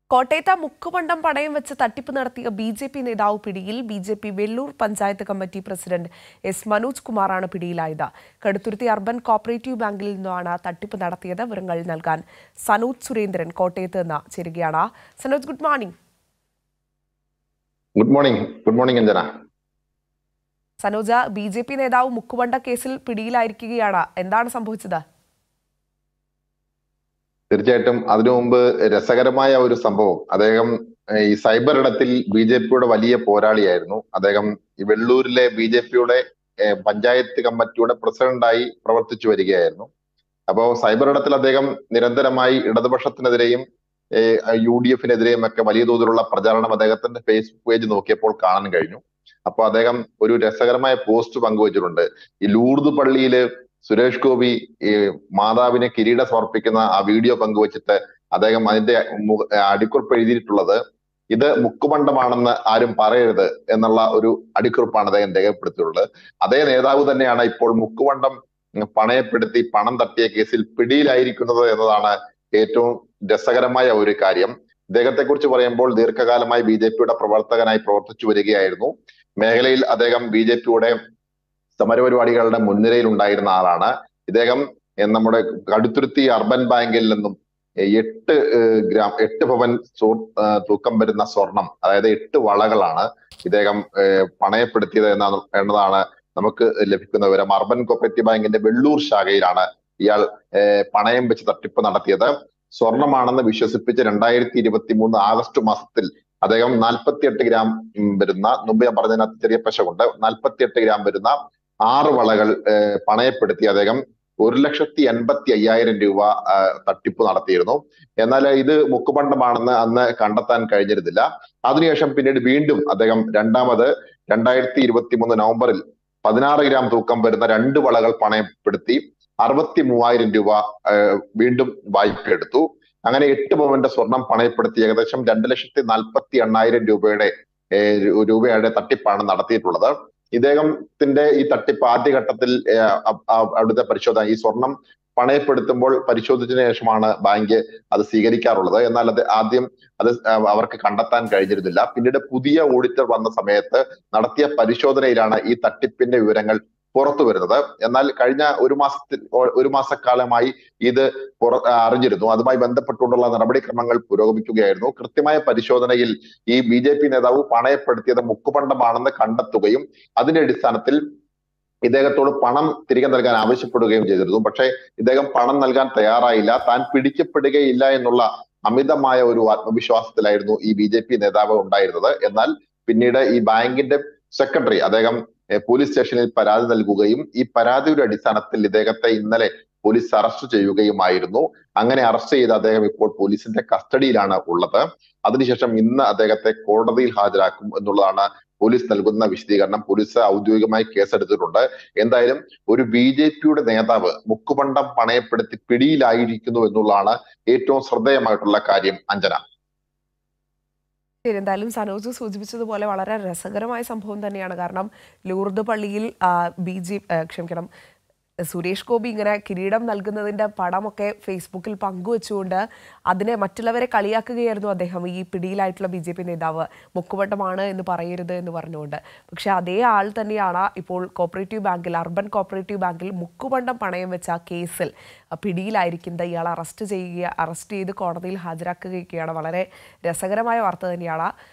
കോട്ടയത്ത് മുക്കുപണ്ടം പണയം വെച്ച് തട്ടിപ്പ് നടത്തിയ ബി ജെ പി നേതാവ് പിടിയിൽ B J P Vellur panchayat committee president S Manoj കുമാറാണ് പിടിയിലായത് കടുത്തുരുത്തി അർബൻ കോപ്പറേറ്റീവ് ബാങ്കിൽ നിന്നാണ് തട്ടിപ്പ് നടത്തിയത് വിവരങ്ങൾ നൽകാൻ സനോജ് സുരേന്ദ്രൻ കോട്ടയത്ത് നിന്ന് ചേരുകയാണ് Sanoj good morning good morning good morning Anjana സനോജ ബി ജെ പി നേതാവ് മുക്കുപണ്ട കേസിൽ പിടിയിലായിരിക്കുകയാണ് എന്താണ് സംഭവിച്ചത് തീർച്ചയായിട്ടും അതിനു മുമ്പ് രസകരമായ ഒരു സംഭവം അദ്ദേഹം ഏഹ്, ഈ സൈബർ ഇടത്തിൽ ബി ജെ പിയുടെ വലിയ പോരാളിയായിരുന്നു അദ്ദേഹം ഈ വെള്ളൂരിലെ ബി ജെ പിയുടെ പഞ്ചായത്ത് കമ്മിറ്റിയുടെ പ്രസിഡന്റായി പ്രവർത്തിച്ചു വരികയായിരുന്നു അപ്പോ സൈബർ ഇടത്തിൽ അദ്ദേഹം നിരന്തരമായി ഇടതുപക്ഷത്തിനെതിരെയും യു ഡി എഫിനെതിരെയും ഒക്കെ വലിയ തോതിലുള്ള പ്രചാരണം അദ്ദേഹത്തിന്റെ ഫേസ്ബുക്ക് പേജ് നോക്കിയപ്പോൾ കാണാൻ കഴിഞ്ഞു അപ്പൊ അദ്ദേഹം ഒരു രസകരമായ പോസ്റ്റ് പങ്കുവച്ചിട്ടുണ്ട് ഈ ലൂർദ് പള്ളിയില് സുരേഷ് ഗോപി ഈ മാതാവിനെ കിരീടം സമർപ്പിക്കുന്ന ആ വീഡിയോ പങ്കുവച്ചിട്ട് അദ്ദേഹം അതിന്റെ മു- അടിക്കുറിപ്പ് എഴുതിയിട്ടുള്ളത് ഇത് മുക്കുമണ്ഡമാണെന്ന് ആരും പറയരുത് എന്നുള്ള ഒരു അടിക്കുറിപ്പാണ് അദ്ദേഹം രേഖപ്പെടുത്തിയിട്ടുള്ളത് അതേ നേതാവ് തന്നെയാണ് ഇപ്പോൾ മുക്കുമണ്ഡം ഉം, പണയപ്പെടുത്തി പണം തട്ടിയ കേസിൽ പിടിയിലായിരിക്കുന്നത് എന്നതാണ് ഏറ്റവും രസകരമായ ഒരു കാര്യം ഇദ്ദേഹത്തെ കുറിച്ച് പറയുമ്പോൾ ദീർഘകാലമായി ബി ജെ പിയുടെ പ്രവർത്തകനായി പ്രവർത്തിച്ചു വരികയായിരുന്നു മേഖലയിൽ അദ്ദേഹം ബി ജെ പിയുടെ സമരപരിപാടികളുടെ മുൻനിരയിൽ ഉണ്ടായിരുന്ന ആളാണ് ഇദ്ദേഹം ഏഹ്, നമ്മുടെ കടുത്തുരുത്തി അർബൻ ബാങ്കിൽ നിന്നും ഏഹ്, എട്ട് ഏഹ്, ഗ്രാം എട്ട് പവൻ സൂ- ഏഹ്, തൂക്കം വരുന്ന സ്വർണം അതായത് എട്ട് വളകളാണ് ഇദ്ദേഹം ഏഹ്, പണയപ്പെടുത്തിയത് എന്നാണ് എന്നതാണ് നമുക്ക് ലഭിക്കുന്ന വിവരം അർബൻ കോപ്പറേറ്റീവ് ബാങ്കിന്റെ വെള്ളൂർ ശാഖയിലാണ് ഇയാൾ ഏഹ്, പണയം വെച്ച് തട്ടിപ്പ് നടത്തിയത് സ്വർണമാണെന്ന് വിശ്വസിപ്പിച്ച് രണ്ടായിരത്തി ഇരുപത്തി മൂന്ന് ആഗസ്റ്റ് മാസത്തിൽ അദ്ദേഹം നാൽപ്പത്തിയെട്ട് ഗ്രാം ഉം, വരുന്ന മുമ്പ് ഞാൻ പറഞ്ഞതിനകത്ത് ചെറിയ പശകുണ്ട് നാൽപ്പത്തിയെട്ട് ഗ്രാം വരുന്ന ആറ് വളകൾ ഏഹ്, പണയപ്പെടുത്തി അദ്ദേഹം ഒരു ലക്ഷത്തി എൺപത്തി അയ്യായിരം രൂപ ആ, തട്ടിപ്പ് നടത്തിയിരുന്നു എന്നാൽ ഇത് മുക്കുപണ്ടമാണെന്ന് അന്ന് കണ്ടെത്താൻ കഴിഞ്ഞിരുന്നില്ല അതിനുശേഷം പിന്നീട് വീണ്ടും അദ്ദേഹം രണ്ടാമത് രണ്ടായിരത്തി ഇരുപത്തി മൂന്ന് നവംബറിൽ പതിനാറ് ഗ്രാം തൂക്കം വരുന്ന രണ്ട് വളകൾ പണയപ്പെടുത്തി അറുപത്തി മൂവായിരം രൂപ ഏഹ്, വീണ്ടും വായ്പ എടുത്തു അങ്ങനെ എട്ട് പവന്റെ സ്വർണം പണയപ്പെടുത്തി ഏകദേശം രണ്ട് ലക്ഷത്തി നാൽപ്പത്തി എണ്ണായിരം രൂപയുടെ ഏഹ്, രു- രൂപയുടെ തട്ടിപ്പാണ് നടത്തിയിട്ടുള്ളത് ഇദ്ദേഹത്തിന്റെ ഈ തട്ടിപ്പ് ആദ്യഘട്ടത്തിൽ ഏഹ്, അ- അ- അവിടുത്തെ പരിശോധന ഈ സ്വർണം പണയപ്പെടുത്തുമ്പോൾ പരിശോധിച്ചതിന് ശേഷമാണ് ബാങ്ക് അത് സ്വീകരിക്കാറുള്ളത് എന്നാൽ അത് ആദ്യം അത് അഹ് അവർക്ക് കണ്ടെത്താൻ കഴിഞ്ഞിരുന്നില്ല പിന്നീട് പുതിയ ഓഡിറ്റർ വന്ന സമയത്ത് നടത്തിയ പരിശോധനയിലാണ് ഈ തട്ടിപ്പിന്റെ വിവരങ്ങൾ പുറത്തു വരുന്നത് എന്നാൽ കഴിഞ്ഞ ഒരു മാസത്തിൽ ഒ- ഒരു മാസക്കാലമായി ഇത് പുറ അറിഞ്ഞിരുന്നു അതുമായി ബന്ധപ്പെട്ടുകൊണ്ടുള്ള നടപടിക്രമങ്ങൾ പുരോഗമിക്കുകയായിരുന്നു കൃത്യമായ പരിശോധനയിൽ ഈ ബി ജെ പി നേതാവ് പണയപ്പെടുത്തിയത് മുക്കുപണ്ടമാണെന്ന് കണ്ടെത്തുകയും അതിന്റെ അടിസ്ഥാനത്തിൽ ഇദ്ദേഹത്തോട് പണം തിരികെ നൽകാൻ ആവശ്യപ്പെടുകയും ചെയ്തിരുന്നു പക്ഷേ ഇദ്ദേഹം പണം നൽകാൻ തയ്യാറായില്ല താൻ പിടിക്കപ്പെടുകയില്ല എന്നുള്ള അമിതമായ ഒരു ആത്മവിശ്വാസത്തിലായിരുന്നു ഈ ബി ജെ പി നേതാവ് ഉണ്ടായിരുന്നത് എന്നാൽ പിന്നീട് ഈ ബാങ്കിന്റെ സെക്രട്ടറി അദ്ദേഹം ഏഹ്, പോലീസ് സ്റ്റേഷനിൽ പരാതി നൽകുകയും ഈ പരാതിയുടെ അടിസ്ഥാനത്തിൽ ഇദ്ദേഹത്തെ ഇന്നലെ പോലീസ് അറസ്റ്റ് ചെയ്യുകയുമായിരുന്നു അങ്ങനെ അറസ്റ്റ് ചെയ്ത അദ്ദേഹം ഇപ്പോൾ പോലീസിന്റെ കസ്റ്റഡിയിലാണ് ഉള്ളത് അതിനുശേഷം ഇന്ന് അദ്ദേഹത്തെ കോടതിയിൽ ഹാജരാക്കും എന്നുള്ളതാണ് പോലീസ് നൽകുന്ന വിശദീകരണം പോലീസ് ഔദ്യോഗികമായി കേസെടുത്തിട്ടുണ്ട് എന്തായാലും ഒരു ബി ജെ പിയുടെ നേതാവ് മുക്കുപണ്ടം പണയപ്പെടുത്തി പിടിയിലായിരിക്കുന്നു എന്നുള്ളതാണ് ഏറ്റവും ശ്രദ്ധേയമായിട്ടുള്ള കാര്യം അഞ്ജന ശരി എന്തായാലും സനോജ് സൂചിപ്പിച്ചതുപോലെ വളരെ രസകരമായ സംഭവം തന്നെയാണ് കാരണം ലൂർദ് പള്ളിയിൽ ബി ജെ ക്ഷമിക്കണം സുരേഷ് ഗോപി ഇങ്ങനെ കിരീടം നൽകുന്നതിന്റെ പടമൊക്കെ ഫേസ്ബുക്കിൽ പങ്കുവെച്ചുകൊണ്ട് അതിനെ മറ്റുള്ളവരെ കളിയാക്കുകയായിരുന്നു അദ്ദേഹം ഈ പിടിയിലായിട്ടുള്ള ബി ജെ പി നേതാവ് മുക്കുവട്ടമാണ് എന്ന് പറയരുത് എന്ന് പറഞ്ഞുകൊണ്ട് പക്ഷെ അതേ ആൾ തന്നെയാണ് ഇപ്പോൾ കോപ്പറേറ്റീവ് ബാങ്കിൽ അർബൻ കോപ്പറേറ്റീവ് ബാങ്കിൽ മുക്കുപണ്ടം പണയം വെച്ച ആ കേസിൽ ആ, പിടിയിലായിരിക്കുന്നത് ഇയാൾ അറസ്റ്റ് ചെയ്യുക അറസ്റ്റ് ചെയ്ത് കോടതിയിൽ ഹാജരാക്കുകയൊക്കെയാണ് വളരെ രസകരമായ വാർത്ത തന്നെയാണ്